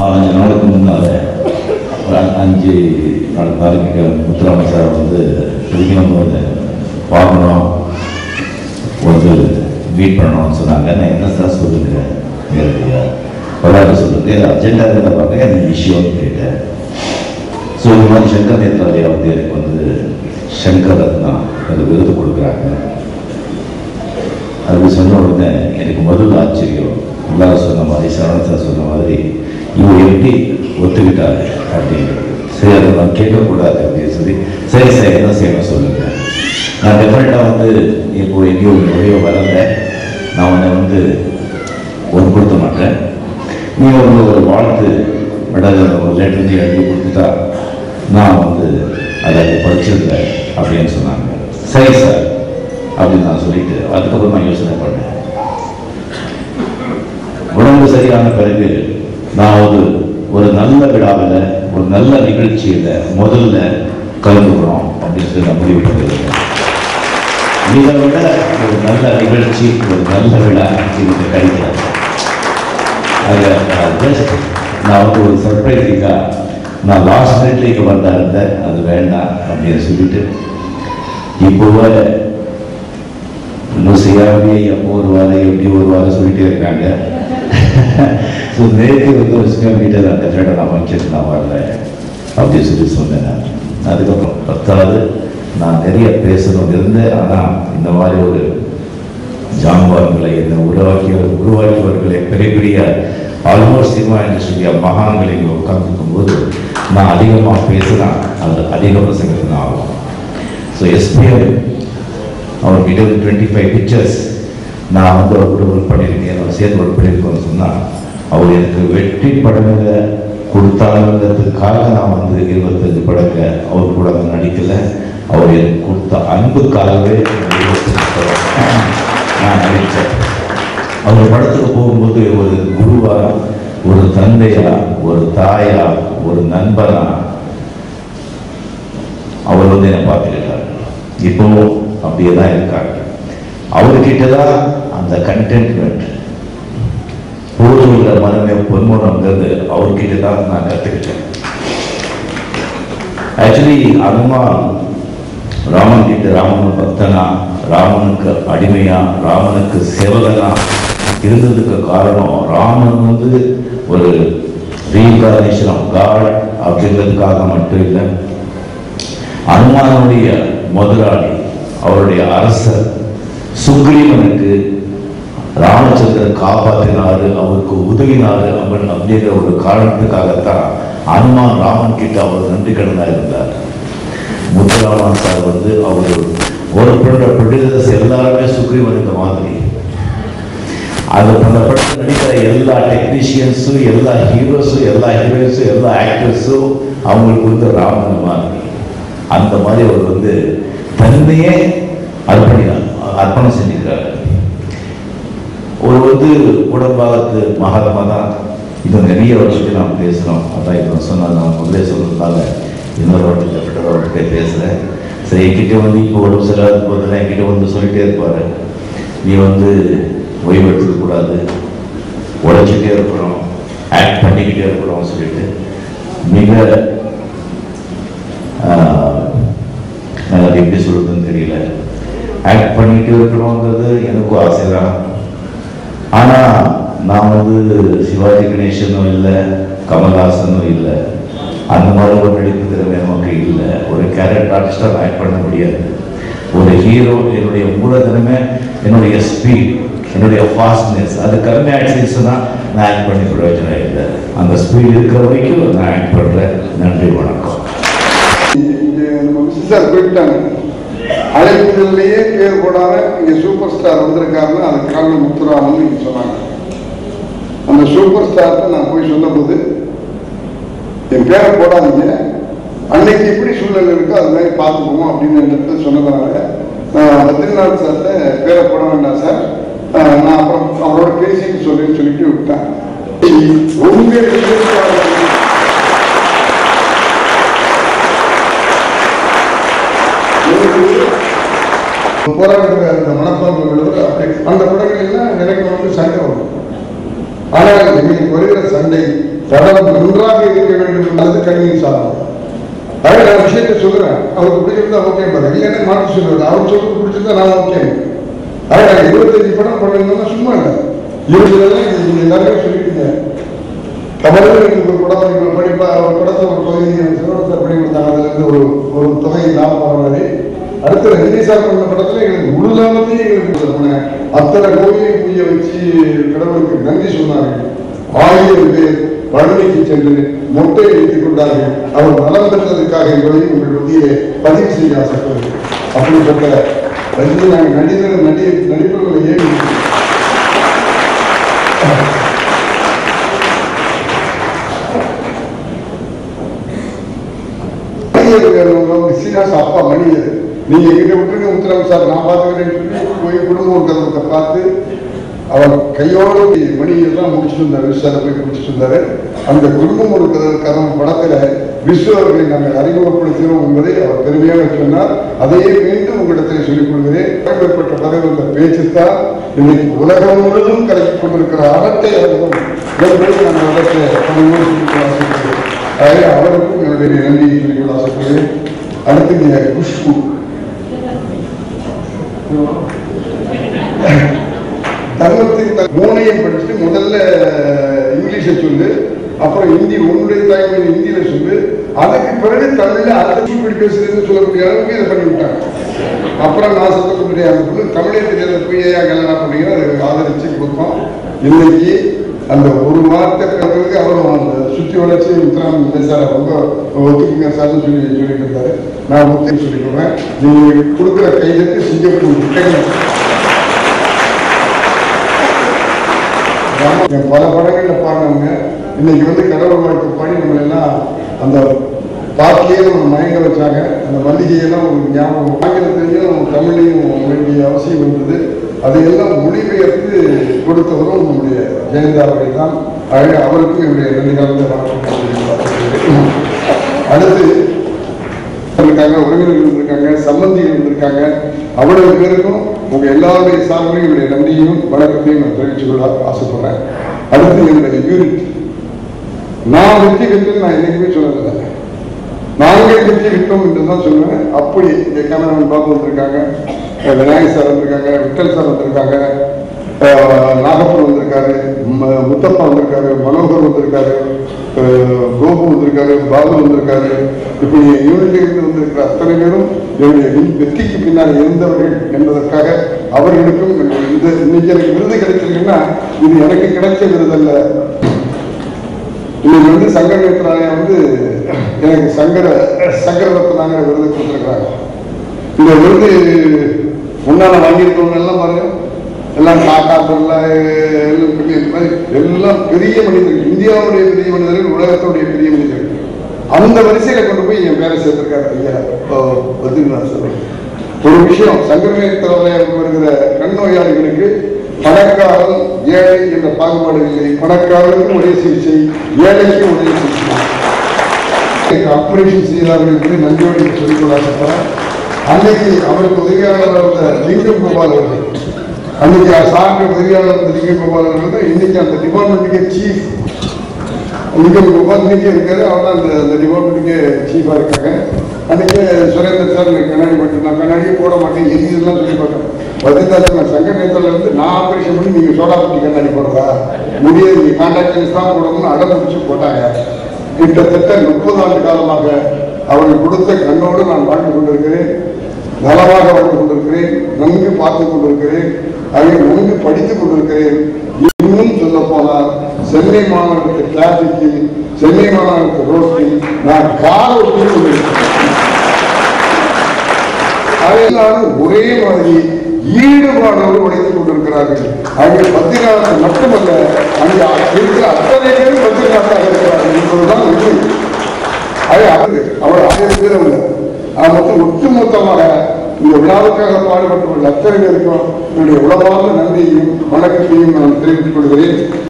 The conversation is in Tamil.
நாலஞ்சு நாளுக்கு முன்னால ஒரு அ- அஞ்சு நாலு நாளைக்கு முத்துராம சார் வந்து பிடிக்கணும் போது பார்க்கணும் வந்து மீட் பண்ணணும்னு சொன்னாங்க நான் என்ன சார் சொல்லுங்க நேரடியாக வரலாறு சொல்லுங்க அஜெண்டா இருந்தால் பார்க்க எனக்கு விஷயம்னு கேட்டேன் ஸோ இந்த மாதிரி சங்கர் நேத்ராலயா வந்து எனக்கு வந்து சங்கர் ரத்னா அந்த விருது கொடுக்குறாங்க அது சொன்ன உடனே எனக்கு முதல்ல ஆச்சரியம் எல்லாரும் சொன்ன மாதிரி சரவணன் சார் சொன்ன மாதிரி இவர் எப்படி ஒத்துக்கிட்டாரு அப்படிங்கிறது சரி அதை நான் கேட்கக்கூடாது அப்படின்னு சொல்லி சரி சரி என்ன செய்யணும் சொல்லுங்க நான் டெஃபினட்டாக வந்து இப்போ எங்கேயோ நுழைய வரல நான் உன்னை வந்து பொருட்படுத்த மாட்டேன் நீ ஒரு ஒரு வாழ்த்து மெடல் ஒரு லெட்டர் எழுதி கொடுத்துட்டா நான் வந்து அதை படிச்சிருக்கேன் அப்படின்னு சொன்னாங்க சரி சார் அப்படின்னு நான் சொல்லிட்டு அதுக்கப்புறம் நான் யோசனை பண்ணேன் உடம்பு சரியான பிறகு நான் ஒரு ஒரு நல்ல விழாவில் ஒரு நல்ல நிகழ்ச்சியில் முதல்ல கலந்துக்கிறோம் அப்படின்னு சொல்லி நான் முடிவு பண்ணியிருக்கேன் இதை விட ஒரு நல்ல நிகழ்ச்சி ஒரு நல்ல விழா எனக்கு கிடைக்கிறது அதை ஜஸ்ட் நான் வந்து ஒரு சர்ப்ரைஸிங்காக நான் லாஸ்ட் மினிட்ல இங்கே வந்தா இருந்தேன் அது வேண்டாம் அப்படின்னு சொல்லிட்டு இப்போ இன்னும் செய்யாமே எப்போ ஒரு வாரம் எப்படி ஒரு வாரம் சொல்லிட்டே இருக்காங்க ஸோ நேற்று வந்து ஒரு சின்ன மீட்டர் அந்த ஃப்ரெண்டை நான் ஃபங்க்ஷன் நான் வரல அப்படின்னு சொல்லி சொன்னேன் நான் அதுக்கப்புறம் பத்தாவது நான் நிறைய பேசணும் இருந்தேன் ஆனால் இந்த மாதிரி ஒரு ஜாம்பவான்களை என்ன உருவாக்கிய உருவாக்கியவர்களை பெரிய பெரிய ஆல்மோஸ்ட் சினிமா இண்டஸ்ட்ரிய மகான்களை இங்கே உட்கார்ந்துருக்கும் போது நான் அதிகமாக பேசினா அது அதிக பிரசங்கத்தில் ஆகும் ஸோ எஸ்பிஎம் அவர் கிட்ட ஒரு டுவெண்ட்டி ஃபைவ் பிக்சர்ஸ் நான் வந்து அவர் கூட ஒர்க் பண்ணியிருக்கேன் அவர் சேர்த்து ஒர்க் பண்ணியிருக்கோம்னு சொன்னால் அவர் எனக்கு வெற்றி படங்களை கொடுத்தாங்கிறதுக்காக நான் வந்து இருபத்தஞ்சு படங்க அவர் கூட நான் நடிக்கலை அவர் எனக்கு கொடுத்த அன்புக்காகவே இந்த 25 படம் நான் நடித்தேன் அவர் படத்துக்கு போகும்போது ஒரு குருவா ஒரு தந்தையா ஒரு தாயா ஒரு நண்பனா அவர் வந்து என்னை பார்த்துக்கிட்டார் இப்பவும் அப்படியே தான் இருக்காங்க அவர்கிட்ட தான் அந்த கண்டென்ட்மெண்ட் பூர்வீக மனமே பொன்முனங்கிறது அவர்கிட்ட தான் நான் கற்றுக்கிட்டேன் ஆக்சுவலி அனுமான் ராமன் கிட்ட ராமன் பக்தனா ராமனுக்கு அடிமையா ராமனுக்கு சேவகனா இருந்ததுக்கு காரணம் ராமன் வந்து ஒரு ரீகாரேஷன் ஆஃப் காட் அப்படிங்கிறதுக்காக மட்டும் இல்லை அனுமானுடைய முதலாளி அவருடைய அரசர் சுக்ரீவனுக்கு ராமச்சந்திரன் காப்பாற்றினாரு அவருக்கு உதவினாரு அவன் அப்படிங்கிற ஒரு காரணத்துக்காகத்தான் அனுமான் ராமன் கிட்ட அவர் நன்றி கடனா இருந்தார் முத்துராமன் சார் வந்து அவர் ஒரு பண்ற ப்ரொடியூசர்ஸ் எல்லாருமே சுக்ரீவனுக்கு மாதிரி அது அந்த படத்தில் நடிக்கிற எல்லா டெக்னீஷியன்ஸும் எல்லா ஹீரோஸும் எல்லா ஹீரோயின்ஸும் எல்லா ஆக்டர்ஸும் அவங்களுக்கு வந்து ராமன் மாதிரி அந்த மாதிரி அவர் வந்து தன்னையே அர்ப்பணினார் அர்ப்பணம் செஞ்சிருக்காரு ஒரு வந்து உடம்பாகத்து மகாத்மா தான் இன்னும் நிறைய வருஷத்துக்கு நாம் பேசுகிறோம் அதான் இப்போ சொன்னால் நான் முதலே சொல்றதுனால இன்னொரு வாட்டி டெஃபினட்டாக அவர்கிட்ட பேசுகிறேன் சரி என்கிட்ட வந்து இப்போ உடம்பு சரியாத போதில் என்கிட்ட வந்து சொல்லிட்டே இருப்பார் நீ வந்து ஓய்வு எடுத்துக்கூடாது உழைச்சிட்டே இருக்கிறோம் ஆக்ட் பண்ணிக்கிட்டே இருக்கிறோம் சொல்லிட்டு மிக ஆஹ், நான் அது எப்படி சொல்றதுன்னு தெரியல ஆக்ட் பண்ணிட்டு இருக்கிறோங்கிறது எனக்கும் ஆசை தான் ஆனா நான் வந்து சிவாஜி கணேசனும் இல்லை கமல்ஹாசனும் இல்லை அந்த மாதிரி ஒரு நடிப்பு திறமை நமக்கு இல்லை ஒரு கேரக்டர் ஆர்டிஸ்டாக ஆக்ட் பண்ண முடியாது ஒரு ஹீரோ என்னுடைய மூலதனமே என்னுடைய ஸ்பீட் என்னுடைய ஃபாஸ்ட்னஸ் அது கம்மியாகிடுச்சுன்னு சொன்னால் நான் ஆக்ட் பண்ணி பிரயோஜனம் இல்லை அந்த ஸ்பீட் இருக்கிற வரைக்கும் நான் ஆக்ட் பண்ணுறேன் நன்றி வணக்கம் இங்க நம்ம மிஸ்ஸார் போயிட்டாங்க அழைப்புகள்லயே பேர் போடாம இங்க சூப்பர் ஸ்டார் வந்திருக்காருன்னு அதுக்கு காரணம் முத்துராமன் நீங்க சொன்னாங்க அந்த சூப்பர் ஸ்டார்ட்ட நான் போய் சொன்னபோது என் பேரை போடாதீங்க அன்னைக்கு எப்படி சூழ்நிலை இருக்கோ அது மாதிரி பார்த்துக்குவோம் அப்படின்னு என்கிட்ட சொன்னதுனால நான் பத்ரிநாத் சார்ட்ட பேரை போட வேண்டாம் சார் அஹ் நான் அப்புறம் அவரோட பேசிட்டு சொல்லுன்னு சொல்லிட்டு விட்டேன் உங்க போராடுற அந்த மனப்பான்மை உள்ளவர் அப்படி அந்த படங்கள்லாம் எனக்கு வந்து சண்டை வரும் ஆனால் எங்களுக்கு வருகிற சண்டை படம் நன்றாக இருக்க வேண்டும் அல்லது கண்ணியின் சாதனம் அதாவது நான் விஷயத்தை சொல்றேன் அவருக்கு பிடிச்சிருந்தா ஓகே பாரு இல்லைன்னா மாற்றி சொல்லுவாரு அவர் சொல்றது பிடிச்சிருந்தா நான் ஓகே அதாவது நான் இருபத்தஞ்சு படம் பண்ணணும்னா சும்மா இல்லை இருபதுலாம் நீங்க எல்லாருமே சொல்லிட்டீங்க கமலில் எனக்கு ஒரு படம் படிப்பா படிப்பா ஒரு படத்தை ஒரு பகுதி சிவனத்தை பண்ணி கொடுத்தாங்க அதுல இருந்து ஒரு ஒரு தொகை லாபம் வர மாதிரி அடுத்து ரஜினி சார் பண்ண படத்துல எங்களுக்கு முழு லாபத்தையும் எங்களுக்கு சொன்னேன் அத்தனை கோயிலையும் புரிய வச்சு கடவுளுக்கு நன்றி சொன்னார்கள் ஆயிரம் பேர் பழனிக்கு சென்று மொட்டை வைத்துக் கொண்டார்கள் அவர் நலம் பெற்றதற்காக என்பதை உங்கள் மத்தியிலே பதிவு செய்ய ஆசைப்படுகிறேன் அப்படிப்பட்ட ரஜினி நாங்கள் நடிகர் நடி நடிப்பவர்களை ஏன் மணியர் சீனிவாஸ் அப்பா மணியர் நீங்க எங்கிட்ட விட்டுருங்க உத்தரவு சார் நான் பார்த்துக்கிறேன்னு சொல்லி போய் குடும்ப ஒரு கதவத்தை பார்த்து அவர் கையோடு மணியர் தான் முடிச்சுட்டு இருந்தார் விஸ்வால போய் முடிச்சுட்டு இருந்தாரு அந்த குடும்பம் ஒரு கதவு கதவு படத்துல விஸ்வ அவர்களை நாங்கள் அறிமுகப்படுத்தினோம் என்பதை அவர் பெருமையாக சொன்னார் அதையே மீண்டும் உங்களிடத்தில் சொல்லிக் கொள்கிறேன் ஏற்பட்ட பதவி வந்த பேச்சு தான் இன்னைக்கு உலகம் முழுவதும் கலக்கிக் கொண்டிருக்கிற அரட்டை அவர்களும் என்பதை நான் இடத்தை பணியோடு சொல்லிக் ஆசைப்படுகிறேன் ஆகவே அவருக்கும் என்னுடைய நன்றியை சொல்லிக்கொள்ள ஆசைப்படுகிறேன் அடுத்து இங்க குஷ்பு தர்மத்தின் த- மூணையும் படிச்சுட்டு முதல்ல இங்கிலீஷை சொல்லு அப்புறம் ஹிந்தி உன்னுடைய தாய்மொழி ஹிந்தியில சொல்லு அதுக்கு பிறகு தமிழ்ல அடுத்த இப்படி பேசுறதுன்னு சொல்லக்கூடிய அளவுக்கு இதை பண்ணி விட்டாங்க அப்புறம் நான் சொல்லக்கூடிய அந்த பொண்ணு தமிழே தெரியாத போய் ஏன் கல்யாணம் பண்ணிக்கிற அதை ஆதரிச்சு கொடுத்தோம் இன்னைக்கு அந்த ஒரு வார்த்தை பிறகு அவரும் அந்த சுற்றி வளர்ச்சி உத்தரம் சார் ரொம்ப ஒத்துக்குங்க சார்னு சொல்லி சொல்லிட்டு இருந்தாரு நான் ஒத்துக்கு சொல்லிக்கிறேன் நீங்க கொடுக்குற கைதுக்கு சிங்கப்பூர் கைது என் பல படங்கள்ல பாடினவங்க இன்னைக்கு வந்து கடவுள் வாழ்க்கை பாடி நம்ம எல்லாம் அந்த பாட்டிலேயே நம்ம மயங்க வச்சாங்க அந்த மல்லிகையெல்லாம் ஒரு ஞாபகம் ஆங்கிலத்திலையும் தமிழையும் வேண்டிய அவசியம் இருந்தது அதையெல்லாம் மொழிபெயர்த்து கொடுத்தவரும் நம்முடைய ஜெயலலிதா அவர்கள் தான் ஆகவே அவருக்கும் என்னுடைய ரெண்டு காலத்தை வணக்கம் அடுத்து இருக்காங்க உறவினர்கள் இருந்திருக்காங்க சம்பந்திகள் இருந்திருக்காங்க அவ்வளவு பேருக்கும் உங்க எல்லாருடைய சார்பிலும் என்னுடைய நன்றியும் வணக்கத்தையும் நான் தெரிவித்துக் கொள்ள ஆசைப்படுறேன் அடுத்து என்னுடைய யூனிட் நான் வெற்றி பெற்று நான் என்னைக்குமே சொன்னதில்லை நாங்கள் வெற்றி பெற்றோம் என்று தான் சொல்லுவேன் அப்படி இங்க கேமராமேன் பாபு வந்திருக்காங்க அஹ் விநாயகர் சார் வந்திருக்காங்க விட்டல் சார் வந்திருக்காங்க அஹ் நாகப்பன் வந்திருக்காரு ம- முத்தப்பா வந்திருக்காரு மனோகர் வந்திருக்காரு அஹ் கோபு வந்திருக்காரு பாபு வந்திருக்காரு இப்படி யூனிட்டிலிருந்து வந்திருக்கிற அத்தனை பேரும் என்னுடைய வெ- வெற்றிக்கு பின்னால் இருந்தவர்கள் என்பதற்காக அவர்களுக்கும் என்னுடைய இந்த இன்னைக்கு எனக்கு விருது கிடைச்சிருக்குன்னா இது எனக்கு கிடைச்ச விருது அல்ல இன்னைக்கு வந்து சங்கர நேத்ராலயம் வந்து எனக்கு சங்கர சங்கர ரத்னாங்கிற விருது கொடுத்துருக்காங்க இந்த விருது முன்னால வாங்கியிருக்கவங்க எல்லாம் பாருங்க எல்லாம் காக்கா பிர்லா எல்லாம் பெரிய இந்த மாதிரி எல்லாம் பெரிய மனிதர்கள் இந்தியாவுடைய பெரிய மனிதர்கள் உலகத்துடைய பெரிய மனிதர்கள் அந்த வரிசையில கொண்டு போய் என் பேரை சேர்த்திருக்காரு ஐயா பத்ரிநாத் சார் ஒரு விஷயம் சங்கரநேத்திராலயம் வருகிற கண் நோயாளிகளுக்கு பணக்காரன் ஏழை என்ற பாகுபாடு இல்லை பணக்காரனுக்கும் ஒரே சிகிச்சை ஏழைக்கும் ஒரே சிகிச்சை ஆபரேஷன் செய்தார்கள் என்று நன்றியோடு சொல்லிக்கொள்ள ஆசைப்படுறேன் அன்னைக்கு அவருக்கு உதவியாளர் இருந்த லிங்கம் கோபால் அவர்கள் அன்னைக்கு சார்ந்த உதவியாளர் இருந்த லிங்கம் கோபால் அவர்கள் தான் இன்னைக்கு அந்த டிபார்ட்மெண்ட்டுக்கே சீஃப் லிங்கம் கோபால் இன்னைக்கு இருக்காரு அவர் தான் அந்த அந்த டிபார்ட்மெண்ட்டுக்கே சீஃபாக இருக்காங்க அன்னைக்கு சுரேந்தர் சார் எனக்கு கண்ணாடி மட்டும் நான் கண்ணாடியே போட மாட்டேன் எல்லாம் சொல்லி பார்த்தேன் பதினெட்டாச்சு நான் சங்க நேரத்தில் இருந்து நான் ஆபரேஷன் பண்ணி நீங்கள் சோடா பட்டி கண்ணாடி போடுறதா முடியாது நீங்கள் கான்டாக்ட் லென்ஸ் தான் போடணும்னு அடம் பிடிச்சி போட்டாங்க கிட்டத்தட்ட முப்பது ஆண்டு காலமாக அவர்கள் கொடுத்த கண்ணோடு நான் வாழ்ந்து கொண்டிருக்கிறேன் நலமாக வாழ்ந்து கொண்டிருக்கிறேன் நன்கு பார்த்து கொண்டிருக்கிறேன் அதை நன்கு படித்துக் கொண்டிருக்கிறேன் இன்னும் சொல்ல போனால் சென்னை மாநகரத்து டிராபிக்கில் சென்னை மாநகரத்து ரோட்டில் நான் கார் ஓட்டி கொண்டிருக்கிறேன் அதையெல்லாம் ஒரே மாதிரி ஈடுபாடோடு உடைத்துக் கொண்டிருக்கிறார்கள் அங்கே பத்திரிகாரத்தில் மட்டுமல்ல அங்கே இருக்கிற அத்தனை பேரும் பத்திரிகாரத்தாக இருக்கிறார்கள் என்பதுதான் உண்மை அது அது அவர் ஆயிரம் பேர் அல்ல அது மொத்தம் ஒட்டுமொத்தமாக இந்த விழாவுக்காக பாடுபட்டுள்ள அத்தனை பேருக்கும் என்னுடைய உளவார்ந்த நன்றியையும் வணக்கத்தையும் நான் தெரிவித்துக் கொள்கிறேன்